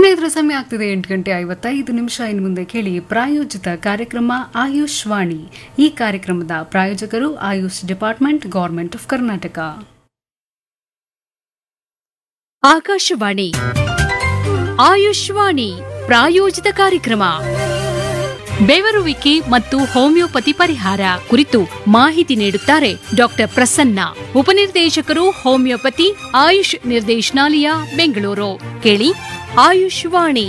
ಸ್ನೇಹಿತರ ಸಮಯ ಆಗ್ತಿದೆ ಎಂಟು ಗಂಟೆ ಐವತ್ತೈದು ನಿಮಿಷ ಇನ್ನು ಮುಂದೆ ಕೇಳಿ ಪ್ರಾಯೋಜಿತ ಕಾರ್ಯಕ್ರಮ ಆಯುಷ್ ವಾಣಿ ಈ ಕಾರ್ಯಕ್ರಮದ ಪ್ರಾಯೋಜಕರು Ayush department government of Karnataka Akashvani Ayushvani ಪ್ರಾಯೋಜಿತ ಕಾರ್ಯಕ್ರಮ ಬೆವರುವಿಕೆ ಮತ್ತು ಹೋಮಿಯೋಪತಿ ಪರಿಹಾರ ಕುರಿತು ಮಾಹಿತಿ ನೀಡುತ್ತಾರೆ ಡಾಕ್ಟರ್ ಪ್ರಸನ್ನ ಉಪನಿರ್ದೇಶಕರು ಹೋಮಿಯೋಪತಿ ಆಯುಷ್ ನಿರ್ದೇಶನಾಲಯ ಬೆಂಗಳೂರು ಕೇಳಿ ಆಯುಷ್ವಾಣಿ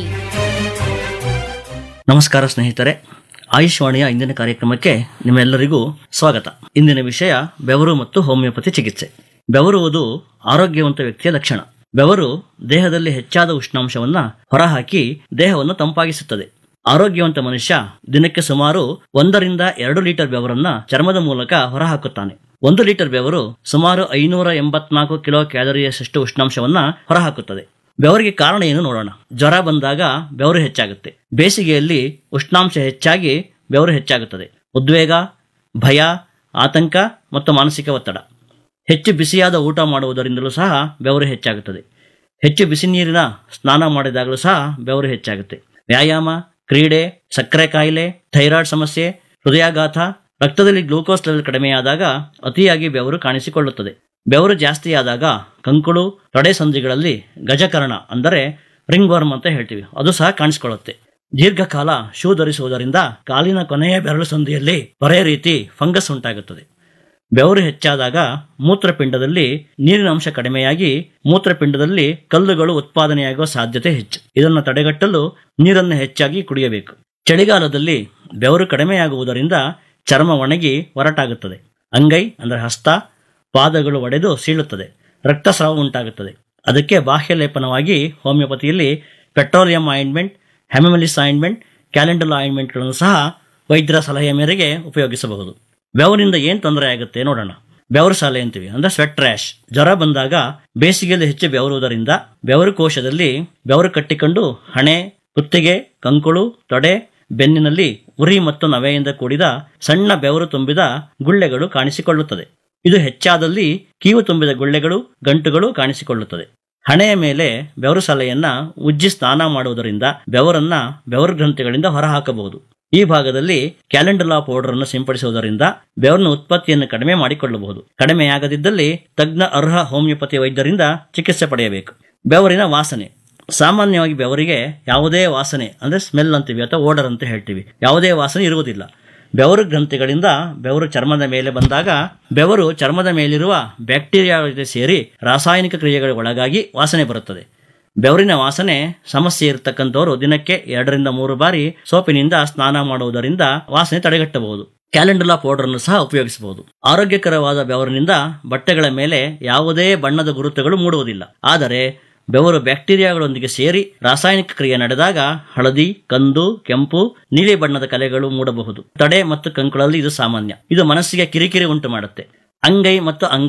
ನಮಸ್ಕಾರ ಸ್ನೇಹಿತರೆ ಆಯುಷ್ವಾಣಿಯ ಇಂದಿನ ಕಾರ್ಯಕ್ರಮಕ್ಕೆ ನಿಮ್ಮೆಲ್ಲರಿಗೂ ಸ್ವಾಗತ ಇಂದಿನ ವಿಷಯ ಬೆವರು ಮತ್ತು ಹೋಮಿಯೋಪತಿ ಚಿಕಿತ್ಸೆ ಬೆವರುವುದು ಆರೋಗ್ಯವಂತ ವ್ಯಕ್ತಿಯ ಲಕ್ಷಣ ಬೆವರು ದೇಹದಲ್ಲಿ ಹೆಚ್ಚಾದ ಉಷ್ಣಾಂಶವನ್ನ ಹೊರಹಾಕಿ ದೇಹವನ್ನು ತಂಪಾಗಿಸುತ್ತದೆ ಆರೋಗ್ಯವಂತ ಮನುಷ್ಯ ದಿನಕ್ಕೆ ಸುಮಾರು ಒಂದರಿಂದ ಎರಡು ಲೀಟರ್ ಬೆವರನ್ನ ಚರ್ಮದ ಮೂಲಕ ಹೊರಹಾಕುತ್ತಾನೆ ಒಂದು ಲೀಟರ್ ಬೆವರು ಸುಮಾರು ಐನೂರ ಎಂಬತ್ನಾಲ್ಕು ಕಿಲೋ ಕ್ಯಾಲರಿಯಷ್ಟು ಉಷ್ಣಾಂಶವನ್ನ ಹೊರಹಾಕುತ್ತದೆ ಬೆವರಿಗೆ ಕಾರಣ ಏನು ನೋಡೋಣ ಜ್ವರ ಬಂದಾಗ ಬೆವರು ಹೆಚ್ಚಾಗುತ್ತೆ ಬೇಸಿಗೆಯಲ್ಲಿ ಉಷ್ಣಾಂಶ ಹೆಚ್ಚಾಗಿ ಬೆವರು ಹೆಚ್ಚಾಗುತ್ತದೆ ಉದ್ವೇಗ ಭಯ ಆತಂಕ ಮತ್ತು ಮಾನಸಿಕ ಒತ್ತಡ ಹೆಚ್ಚು ಬಿಸಿಯಾದ ಊಟ ಮಾಡುವುದರಿಂದಲೂ ಸಹ ಬೆವರು ಹೆಚ್ಚಾಗುತ್ತದೆ ಹೆಚ್ಚು ಬಿಸಿ ನೀರಿನ ಸ್ನಾನ ಮಾಡಿದಾಗಲೂ ಸಹ ಬೆವರು ಹೆಚ್ಚಾಗುತ್ತೆ ವ್ಯಾಯಾಮ ಕ್ರೀಡೆ ಸಕ್ಕರೆ ಕಾಯಿಲೆ ಥೈರಾಯ್ಡ್ ಸಮಸ್ಯೆ ಹೃದಯಾಘಾತ ರಕ್ತದಲ್ಲಿ ಗ್ಲೂಕೋಸ್ ಲೆವೆಲ್ ಕಡಿಮೆಯಾದಾಗ ಅತಿಯಾಗಿ ಬೆವರು ಕಾಣಿಸಿಕೊಳ್ಳುತ್ತದೆ ಬೆವರು ಜಾಸ್ತಿಯಾದಾಗ ಕಂಕುಳು ತೊಡೆ ಸಂಧಿಗಳಲ್ಲಿ ಗಜಕರ್ಣ ಅಂದರೆ ರಿಂಗ್ ವರ್ಮ್ ಅಂತ ಹೇಳ್ತೀವಿ ಅದು ಸಹ ಕಾಣಿಸಿಕೊಳ್ಳುತ್ತೆ ದೀರ್ಘಕಾಲ ಶೂ ಧರಿಸುವುದರಿಂದ ಕಾಲಿನ ಕೊನೆಯ ಬೆರಳು ಸಂಧಿಯಲ್ಲಿ ಪೊರೆ ರೀತಿ ಫಂಗಸ್ ಉಂಟಾಗುತ್ತದೆ ಬೆವರು ಹೆಚ್ಚಾದಾಗ ಮೂತ್ರಪಿಂಡದಲ್ಲಿ ನೀರಿನ ಅಂಶ ಕಡಿಮೆಯಾಗಿ ಮೂತ್ರಪಿಂಡದಲ್ಲಿ ಕಲ್ಲುಗಳು ಉತ್ಪಾದನೆಯಾಗುವ ಸಾಧ್ಯತೆ ಹೆಚ್ಚು ಇದನ್ನು ತಡೆಗಟ್ಟಲು ನೀರನ್ನು ಹೆಚ್ಚಾಗಿ ಕುಡಿಯಬೇಕು ಚಳಿಗಾಲದಲ್ಲಿ ಬೆವರು ಕಡಿಮೆಯಾಗುವುದರಿಂದ ಚರ್ಮ ಒಣಗಿ ಒರಟಾಗುತ್ತದೆ ಅಂಗೈ ಅಂದರೆ ಹಸ್ತ ಪಾದಗಳು ಒಡೆದು ಸೀಳುತ್ತದೆ ರಕ್ತಸ್ರಾವ ಉಂಟಾಗುತ್ತದೆ ಅದಕ್ಕೆ ಬಾಹ್ಯ ಲೇಪನವಾಗಿ ಹೋಮಿಯೋಪತಿಯಲ್ಲಿ petroleum ointment hamamelis ointment calendula ಆಯಿಂಟ್ಮೆಂಟ್ಗಳನ್ನು ಸಹ ವೈದ್ಯರ ಸಲಹೆಯ ಮೇರೆಗೆ ಉಪಯೋಗಿಸಬಹುದು ಬೆವರಿಂದ ಏನು ತೊಂದರೆ ಆಗುತ್ತೆ ನೋಡೋಣ ಬೆವರು ಸಾಲೆ ಅಂತೀವಿ ಅಂದ್ರೆ ಸ್ವೆಟ್ ರ್ಯಾಶ್ ಜ್ವರ ಬಂದಾಗ ಬೇಸಿಗೆಯಲ್ಲಿ ಹೆಚ್ಚು ಬೆವರುವುದರಿಂದ ಬೆವರು ಕೋಶದಲ್ಲಿ ಬೆವರು ಕಟ್ಟಿಕೊಂಡು ಹಣೆ ಕುತ್ತಿಗೆ ಕಂಕುಳು ತೊಡೆ ಬೆನ್ನಿನಲ್ಲಿ ಉರಿ ಮತ್ತು ನವೆಯಿಂದ ಕೂಡಿದ ಸಣ್ಣ ಬೆವರು ತುಂಬಿದ ಗುಳ್ಳೆಗಳು ಕಾಣಿಸಿಕೊಳ್ಳುತ್ತದೆ ಇದು ಹೆಚ್ಚಾದಲ್ಲಿ ಕೀವು ತುಂಬಿದ ಗುಳ್ಳೆಗಳು ಗಂಟುಗಳು ಕಾಣಿಸಿಕೊಳ್ಳುತ್ತದೆ ಹಣೆಯ ಮೇಲೆ ಬೆವರು ಸಲೆಯನ್ನ ಉಜ್ಜಿ ಸ್ನಾನ ಮಾಡುವುದರಿಂದ ಬೆವರನ್ನ ಬೆವರು ಗ್ರಂಥಿಗಳಿಂದ ಹೊರಹಾಕಬಹುದು ಈ ಭಾಗದಲ್ಲಿ ಕ್ಯಾಲೆಂಡುಲಾ ಪೌಡರ್ ಅನ್ನು ಸಿಂಪಡಿಸುವುದರಿಂದ ಬೆವರಿನ ಉತ್ಪತ್ತಿಯನ್ನು ಕಡಿಮೆ ಮಾಡಿಕೊಳ್ಳಬಹುದು ಕಡಿಮೆಯಾಗದಿದ್ದಲ್ಲಿ ತಜ್ಞ ಅರ್ಹ ಹೋಮಿಯೋಪತಿ ವೈದ್ಯರಿಂದ ಚಿಕಿತ್ಸೆ ಪಡೆಯಬೇಕು ಬೆವರಿನ ವಾಸನೆ ಸಾಮಾನ್ಯವಾಗಿ ಬೆವರಿಗೆ ಯಾವುದೇ ವಾಸನೆ ಅಂದ್ರೆ ಸ್ಮೆಲ್ ಅಂತೀವಿ ಅಥವಾ ಓಡರ್ ಅಂತ ಹೇಳ್ತೀವಿ ಯಾವುದೇ ವಾಸನೆ ಇರುವುದಿಲ್ಲ ಬೆವರು ಗ್ರಂಥಿಗಳಿಂದ ಬೆವರು ಚರ್ಮದ ಮೇಲೆ ಬಂದಾಗ ಬೆವರು ಚರ್ಮದ ಮೇಲಿರುವ ಬ್ಯಾಕ್ಟೀರಿಯಾ ಜೊತೆ ಸೇರಿ ರಾಸಾಯನಿಕ ಕ್ರಿಯೆಗಳ ಒಳಗಾಗಿ ವಾಸನೆ ಬರುತ್ತದೆ ಬೆವರಿನ ವಾಸನೆ ಸಮಸ್ಯೆ ಇರತಕ್ಕಂಥವರು ದಿನಕ್ಕೆ ಎರಡರಿಂದ ಮೂರು ಬಾರಿ ಸೋಪಿನಿಂದ ಸ್ನಾನ ಮಾಡುವುದರಿಂದ ವಾಸನೆ ತಡೆಗಟ್ಟಬಹುದು ಕ್ಯಾಲೆಂಡುಲಾ ಪೌಡರ್ ಅನ್ನು ಸಹ ಉಪಯೋಗಿಸಬಹುದು ಆರೋಗ್ಯಕರವಾದ ಬೆವರಿನಿಂದ ಬಟ್ಟೆಗಳ ಮೇಲೆ ಯಾವುದೇ ಬಣ್ಣದ ಗುರುತುಗಳು ಮೂಡುವುದಿಲ್ಲ ಆದರೆ ಬೆವರು ಬ್ಯಾಕ್ಟೀರಿಯಾಗಳೊಂದಿಗೆ ಸೇರಿ ರಾಸಾಯನಿಕ ಕ್ರಿಯೆ ನಡೆದಾಗ ಹಳದಿ ಕಂದು ಕೆಂಪು ನೀಲಿ ಬಣ್ಣದ ಕಲೆಗಳು ಮೂಡಬಹುದು ತಡೆ ಮತ್ತು ಕಂಕುಳಲ್ಲಿ ಇದು ಸಾಮಾನ್ಯ ಇದು ಮನಸ್ಸಿಗೆ ಕಿರಿಕಿರಿ ಉಂಟು ಮಾಡುತ್ತೆ ಅಂಗೈ ಮತ್ತು ಅಂಗ